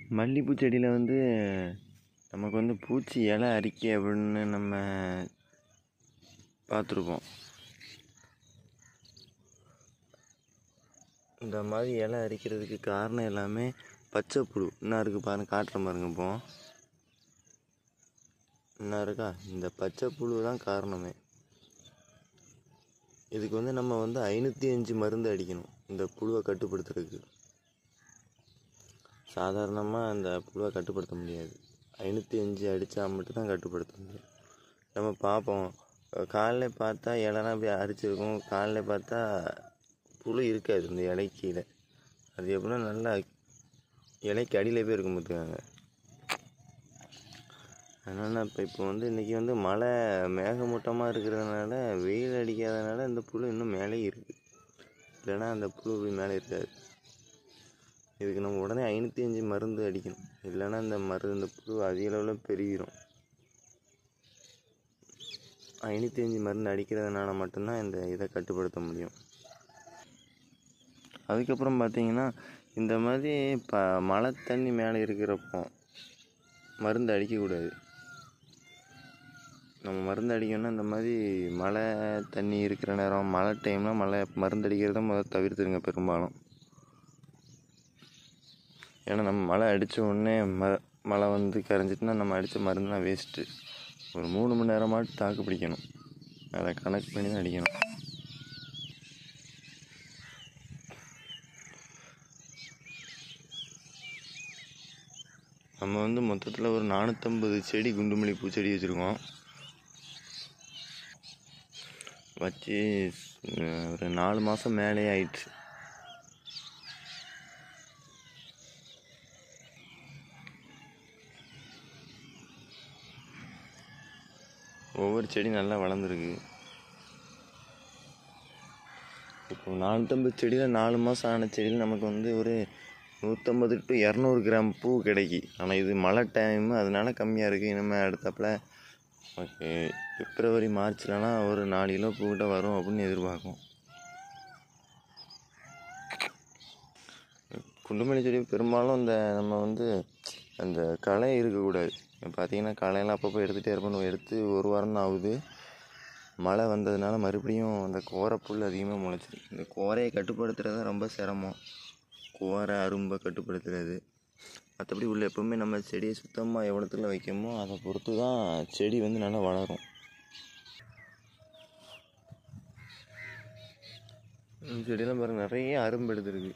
மல்லிகைப்பூ செடியில் வந்து நமக்கு வந்து பூச்சி இலை அரிக்க அப்படின்னு நம்ம பார்த்துருப்போம் இந்த மாதிரி இலை அரிக்கிறதுக்கு காரணம் எல்லாமே பச்சை புழு என்ன இருக்குது பாருங்க காட்டுற பாருங்க இப்போ என்ன இருக்கா இந்த பச்சை புழு தான் காரணமே இதுக்கு வந்து நம்ம வந்து ஐநூற்றி அஞ்சு மருந்து அடிக்கணும் இந்த புழுவை கட்டுப்படுத்துறதுக்கு சாதாரணமாக அந்த புழுவை கட்டுப்படுத்த முடியாது ஐநூற்றி அஞ்சு அடித்தா மட்டும்தான் கட்டுப்படுத்த முடியும் நம்ம பார்ப்போம் காலைல பார்த்தா இலைலாம் அப்படியே அரிச்சிருக்கும் காலைல பார்த்தா புழு இருக்காது இந்த இலை கீழே அது எப்படின்னா நல்லா இலைக்கு அடியில் போய் இருக்கும் பார்த்துக்காங்க அதனால் இப்போ இப்போ வந்து இன்றைக்கி வந்து மழை மேகமூட்டமாக இருக்கிறதுனால வெயில் அடிக்காதனால இந்த புழு இன்னும் மேலே இருக்குது இல்லைன்னா அந்த புழு போய் மேலே இருக்காது இதுக்கு நம்ம உடனே ஐநூற்றி அஞ்சு மருந்து அடிக்கணும் இல்லைன்னா இந்த மருந்து இந்த புழு அதிக அளவில் பெருகிரும் ஐநூற்றி அஞ்சு மருந்து அடிக்கிறதுனால மட்டும்தான் இந்த இதை கட்டுப்படுத்த முடியும் அதுக்கப்புறம் பார்த்தீங்கன்னா இந்த மாதிரி ப மழை தண்ணி மேலே இருக்கிறப்போ மருந்து அடிக்கக்கூடாது நம்ம மருந்து அடிக்கணும்னா இந்த மாதிரி மழை தண்ணி இருக்கிற நேரம் மழை டைம்லாம் மழை மருந்து அடிக்கிறத முதல்ல தவிர்த்துருங்க பெரும்பாலும் ஏன்னா நம்ம மழை அடித்த உடனே ம மழை வந்து கரைஞ்சிட்டுனா நம்ம அடித்த மருந்துலாம் வேஸ்ட்டு ஒரு மூணு மணி நேரமாட்டு தாக்கு பிடிக்கணும் அதை கணக்கு பண்ணி தான் அடிக்கணும் நம்ம வந்து மொத்தத்தில் ஒரு நானூற்றம்பது செடி குண்டுமல்லி பூச்செடி வச்சுருக்கோம் வச்சு அஹ், ஒரு நாலு மாதம் மேலே ஆயிடுச்சு ஒவ்வொரு செடி நல்லா வளர்ந்துருக்கு இப்போ நானூற்றம்பது செடியில் நாலு மாதம் ஆன செடியில் நமக்கு வந்து ஒரு நூற்றம்பது டு இரநூறு கிராம் பூ கிடைக்கி ஆனால் இது மழை டைம் அதனால கம்மியாக இருக்குது இனிமேல் அடுத்தாப்புல நமக்கு பிப்ரவரி மார்ச்லலாம் ஒரு நாலு கிலோ பூக்கிட்ட வரும் அப்படின்னு எதிர்பார்க்கும் குண்டுமல்லி செடி பெரும்பாலும் இந்த நம்ம வந்து அந்த களை இருக்கக்கூடாது இப்போ பார்த்தீங்கன்னா களையெல்லாம் அப்பப்போ எடுத்துகிட்டே இருப்போம் எடுத்து ஒரு வாரம் தான் ஆகுது மழை வந்ததுனால மறுபடியும் அந்த கோரைப்புல் அதிகமாக முளைச்சிருக்கு இந்த கோரையை கட்டுப்படுத்துறது தான் ரொம்ப சிரமம் கோரை அரும்பை கட்டுப்படுத்துறது மற்றபடி உள்ள எப்பவுமே நம்ம செடியை சுத்தமாக எவ்வளோத்துல வைக்கமோ அதை பொறுத்து தான் செடி வந்து நல்லா வளரும் இந்த செடியெல்லாம் பாருங்க நிறைய அரும்பு எடுத்துருக்கு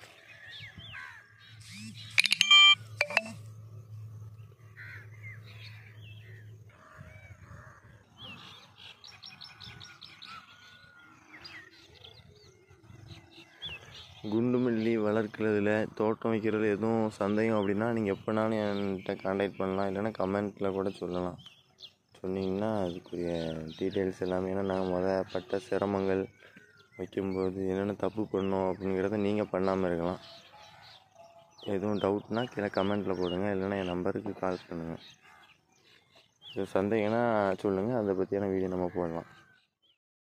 குண்டுமல்லி வளர்க்குறதுல தோட்டம் வைக்கிறது எதுவும் சந்தேகம் அப்படின்னா நீங்கள் எப்போனாலும் என்கிட்ட காண்டாக்ட் பண்ணலாம் இல்லைன்னா கமெண்ட்டில் கூட சொல்லலாம் சொன்னீங்கன்னா அதுக்குரிய டீட்டெயில்ஸ் எல்லாமே ஏன்னா நான் முத பட்ட சிரமங்கள் வைக்கும்போது என்னென்ன தப்பு பண்ணோம் அப்படிங்கிறத நீங்கள் பண்ணாமல் இருக்கலாம் எதுவும் டவுட்னா கீழே கமெண்ட்டில் போடுங்க இல்லைன்னா என் நம்பருக்கு கால் பண்ணுங்கள் இது சந்தேகம்னா சொல்லுங்கள் அதை பற்றியான வீடியோ நம்ம போடலாம்